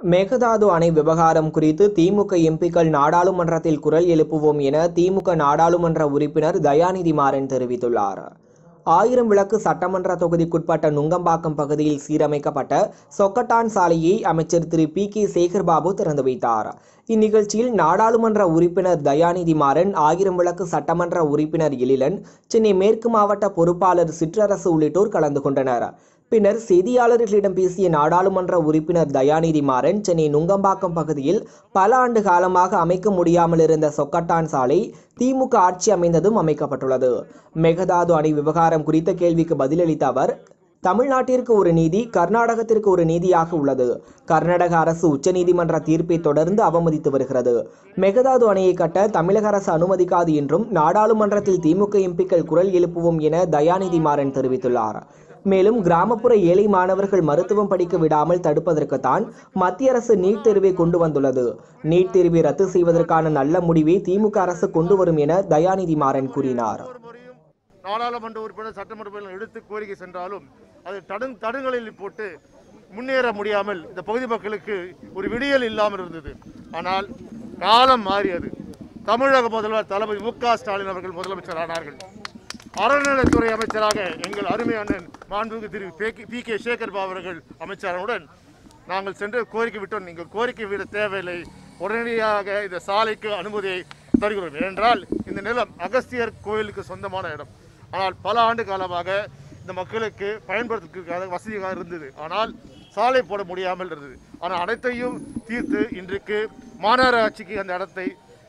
மேகதாது அணை விவகாரம் குறித்து திமுக எம்பிக்கள் நாடாளுமன்றத்தில் குரல் எழுப்புவோம் என திமுக நாடாளுமன்ற உறுப்பினர் தயாநிதி மாறன் தெரிவித்துள்ளார் ஆயிரம் விளக்கு சட்டமன்ற தொகுதிக்குட்பட்ட நுங்கம்பாக்கம் பகுதியில் சீரமைக்கப்பட்ட சொக்கட்டான் சாலையை அமைச்சர் திரு பி கே சேகர்பாபு திறந்து வைத்தார் இந்நிகழ்ச்சியில் நாடாளுமன்ற உறுப்பினர் தயாநிதி மாறன் ஆயிரம் விளக்கு சட்டமன்ற உறுப்பினர் எழிலன் சென்னை மேற்கு மாவட்ட பொறுப்பாளர் சிற்றரசு உள்ளிட்டோர் கலந்து கொண்டனர் பின்னர் செய்தியாளர்களிடம் பேசிய நாடாளுமன்ற உறுப்பினர் தயாநிதி மாறன் சென்னை நுங்கம்பாக்கம் பகுதியில் பல ஆண்டு காலமாக அமைக்க முடியாமல் இருந்த சொக்கட்டான் சாலை திமுக ஆட்சி அமைந்ததும் அமைக்கப்பட்டுள்ளது மேகதாது அணை விவகாரம் குறித்த கேள்விக்கு பதிலளித்த அவர் தமிழ்நாட்டிற்கு ஒரு நீதி கர்நாடகத்திற்கு ஒரு நீதியாக உள்ளது கர்நாடக அரசு உச்சநீதிமன்ற தீர்ப்பை தொடர்ந்து அவமதித்து வருகிறது மேகதாது அணையை கட்ட தமிழக அரசு அனுமதிக்காது என்றும் நாடாளுமன்றத்தில் திமுக எம்பிக்கள் குரல் எழுப்புவோம் என தயாநிதி மாறன் தெரிவித்துள்ளார் மேலும் கிராமப்புற ஏழை மாணவர்கள் மருத்துவம் படிக்க விடாமல் தடுப்பதற்குத்தான் மத்திய அரசு நீட் தேர்வை கொண்டு வந்துள்ளது நீட் தேர்வை ரத்து செய்வதற்கான நல்ல முடிவை திமுக அரசு கொண்டு வரும் என தயாநிதி மாறன் கூறினார் ஒவ்வொரு முறையும் நாடாளுமன்ற உறுப்பினர் சட்டமன்ற உறுப்பினர் எடுத்து கோரிக்கை சென்றாலும் அது தடு தடுங்களில் போட்டு முன்னேற முடியாமல் இந்த பகுதி மக்களுக்கு ஒரு விடியல் இல்லாமல் இருந்தது ஆனால் காலம் மாறியது தமிழக முதல்வர் தளபதி மு க ஸ்டாலின் அவர்கள் முதலமைச்சர் ஆனார்கள் அறநிலைத்துறை அமைச்சராக எங்கள் அருமை அண்ணன் மாண்புமிகு திரு பி கே சேகர் பாபு அவர்கள் அமைச்சருடன் நாங்கள் சென்று கோரிக்கை விட்டோம் நீங்கள் கோரிக்கை விட தேவையில்லை உடனடியாக இந்த சாலைக்கு அனுமதியை தருகிறோம் ஏனென்றால் இந்த நிலம் அகஸ்தியர் கோயிலுக்கு சொந்தமான இடம் ஆனால் பல ஆண்டு காலமாக இந்த மக்களுக்கு பயன்படுத்துவதற்காக வசதியாக இருந்தது ஆனால் சாலை போட முடியாமல் இருந்தது ஆனால் அனைத்தையும் தீர்த்து இன்றைக்கு மாநகராட்சிக்கு அந்த இடத்தை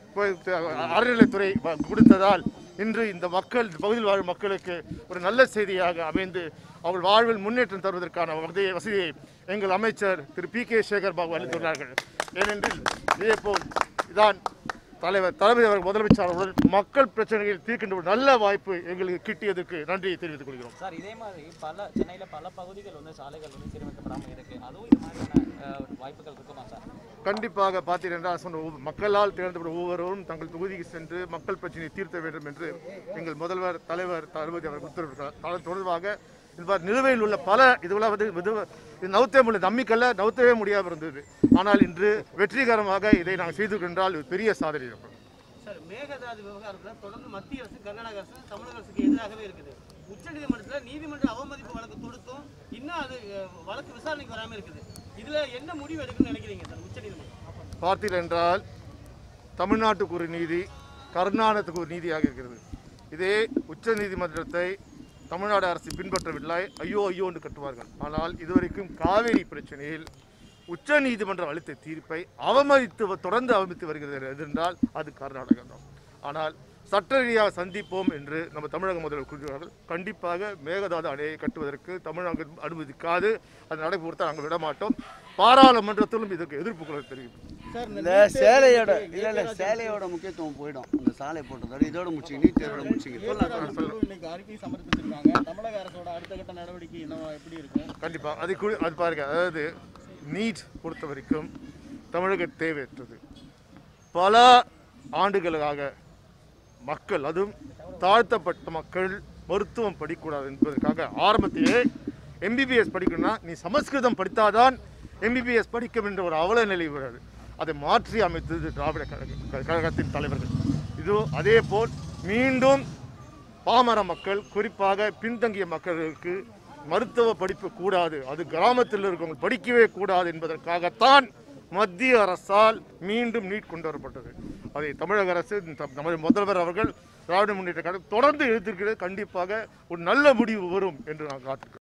அறநிலைத்துறை வ- கொடுத்ததால் இன்று இந்த மக்கள் இந்த பகுதியில் வாழும் மக்களுக்கு ஒரு நல்ல செய்தியாக அமைந்து அவர்கள் வாழ்வில் முன்னேற்றம் தருவதற்கான வசதியை வசதியை எங்கள் அமைச்சர் திரு பி கே சேகர் பாபு அளித்துள்ளார்கள் ஏனென்றில் இதேபோல் இதான் தலைவர் தளபதி அவர்கள் முதலமைச்சர் அவர்கள் மக்கள் பிரச்சனைகள் தீர்க்கின்ற ஒரு நல்ல வாய்ப்பு எங்களுக்கு கிட்டியதற்கு நன்றியை தெரிவித்துக் கொள்கிறோம் சார் இதே மாதிரி பல சென்னையில் பல பகுதிகள் வந்து சாலைகள் வந்து சீரமைக்கப்படாமல் இருக்கு அதுவும் இது மாதிரியான அஹ், வாய்ப்புகள் இருக்குமா சார் கண்டிப்பாக பார்த்தீர்கள் சொன்ன ஒவ்வொரு- மக்களால் தேர்ந்தெடுத்த ஒவ்வொருவரும் தங்கள் தொகுதிக்கு சென்று மக்கள் பிரச்சனையை தீர்த்த வேண்டும் என்று எங்கள் முதல்வர் தலைவர் தளபதி அவர்கள் உத்தரவிட்டார் அதன் தொடர்பாக இது மாதிரி நிலுவையில் உள்ள பல இதுவெல்லாம் வந்து இது- இது நவுத்தே முடியல நம்பிக்கல்ல நவுத்தவே முடியாமல் இருந்தது ஆனால் இன்று வெற்றிகரமாக இதை நாங்கள் செய்திருக்கின்றால் இது பெரிய சாதனை இருக்கும் சார் மேகதாது விவகாரத்தில் தொடர்ந்து மத்திய அரசு கர்நாடக அரசு தமிழக அரசுக்கு எதிராகவே இருக்குது உச்சநீதிமன்றத்தில் நீதிமன்ற அவமதிப்பு வழக்கு தொடுத்தும் இன்னும் அது அஹ், வழக்கு விசாரணைக்கு வராமல் இருக்குது இதுல என்ன முடிவு எடுக்கணும்னு நினைக்கிறீங்க சார் உச்சநீதிமன்றம் பார்த்தீர்கள் என்றால் தமிழ்நாட்டுக்கு ஒரு நீதி கர்நாடகத்துக்கு ஒரு நீதியாக இருக்கிறது இதே உச்ச நீதிமன்றத்தை தமிழ்நாடு அரசு பின்பற்றவில்லை ஐயோ ஐயோ என்று கட்டுவார்கள் ஆனால் இதுவரைக்கும் காவேரி பிரச்சனையில் உச்ச நீதிமன்றம் அளித்த தீர்ப்பை அவமதித்து தொடர்ந்து அவமதித்து வருகிறது என்றால் அது கர்நாடகம் தான் ஆனால் சட்ட ரீதியாக சந்திப்போம் என்று நம்ம தமிழக முதல்வர் கூறுகிறார்கள் கண்டிப்பாக மேகதாது அணையை கட்டுவதற்கு தமிழகம் அனுமதிக்காது அது நடைபெறுத்த நாங்கள் விட மாட்டோம் பாராளுமன்றத்திலும் இதற்கு எதிர்ப்பு குரல் தெரிவிப்போம் இந்த சேலையோட இல்ல இல்ல சேலையோட முக்கியத்துவம் போயிடும் இந்த சாலை போட்டதோட இதோட முடிச்சிங்க நீட் தேர்வோட முடிச்சிங்க இன்னைக்கு அறிக்கை சமர்ப்பிச்சிருக்காங்க தமிழக அரசோட அடுத்த கட்ட நடவடிக்கை என்னவா எப்படி இருக்கும் கண்டிப்பாக அது குறி அது பாருங்க அதாவது நீட் பொறுத்த வரைக்கும் தமிழக தேவையற்றது பல ஆண்டுகளாக மக்கள் அதுவும் தாழ்த்தப்பட்ட மக்கள் மருத்துவம் படிக்கக்கூடாது என்பதற்காக ஆரம்பத்திலே எம்பிபிஎஸ் படிக்கணும்னா நீ சமஸ்கிருதம் படித்தாதான் எம்பிபிஎஸ் படிக்கும் என்ற ஒரு அவல நிலை வருது அதை மாற்றி அமைத்தது திராவிட கழக கழகத்தின் தலைவர்கள் இது அதே போல் மீண்டும் பாமர மக்கள் குறிப்பாக பின்தங்கிய மக்களுக்கு மருத்துவ படிப்பு கூடாது அது கிராமத்தில் இருக்கவங்க படிக்கவே கூடாது என்பதற்காகத்தான் மத்திய அரசால் மீண்டும் நீட் கொண்டு வரப்பட்டது அதை தமிழக அரசு த- நமது முதல்வர் அவர்கள் திராவிட முன்னேற்ற கழகம் தொடர்ந்து எழுதியிருக்கிறது கண்டிப்பாக ஒரு நல்ல முடிவு வரும் என்று நான் காத்திருக்கிறேன்